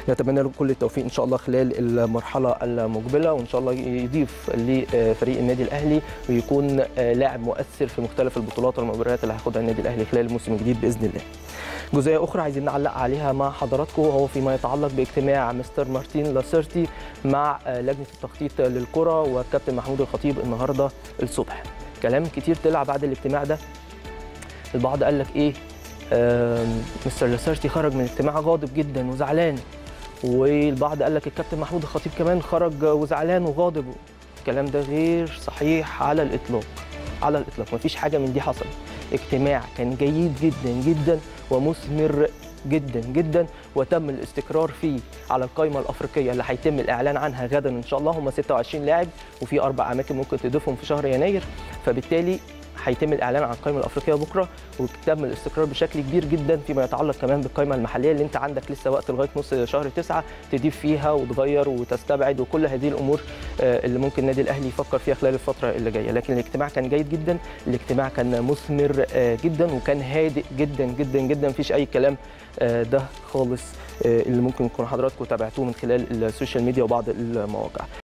نتمنى له كل التوفيق ان شاء الله خلال المرحله المقبله وان شاء الله يضيف لفريق النادي الاهلي ويكون لاعب مؤثر في مختلف البطولات والمباريات اللي هياخدها النادي الاهلي خلال الموسم الجديد باذن الله. جزئيه اخرى عايزين نعلق عليها مع حضراتكم هو فيما يتعلق باجتماع مستر مارتين لاسيرتي مع لجنه التخطيط للكره والكابتن محمود الخطيب النهارده الصبح. كلام كتير طلع بعد الاجتماع ده البعض قال لك ايه مستر لاسيرتي خرج من اجتماع غاضب جدا وزعلان والبعض قال لك الكابتن محمود الخطيب كمان خرج وزعلان وغاضب الكلام ده غير صحيح على الاطلاق على الاطلاق مفيش حاجه من دي حصلت اجتماع كان جيد جدا جدا ومثمر جدا جدا وتم الاستقرار فيه على القائمه الافريقيه اللي هيتم الاعلان عنها غدا ان شاء الله هم 26 لاعب وفي اربع اماكن ممكن تضيفهم في شهر يناير فبالتالي هيتم الاعلان عن القائمه الافريقيه بكره وتم الاستقرار بشكل كبير جدا فيما يتعلق كمان بالقائمه المحليه اللي انت عندك لسه وقت لغايه نص شهر تسعة تضيف فيها وتغير وتستبعد وكل هذه الامور اللي ممكن النادي الاهلي يفكر فيها خلال الفتره اللي جايه لكن الاجتماع كان جيد جدا الاجتماع كان مثمر جدا وكان هادئ جدا جدا جدا مفيش اي كلام ده خالص اللي ممكن يكون حضراتكم تابعتوه من خلال السوشيال ميديا وبعض المواقع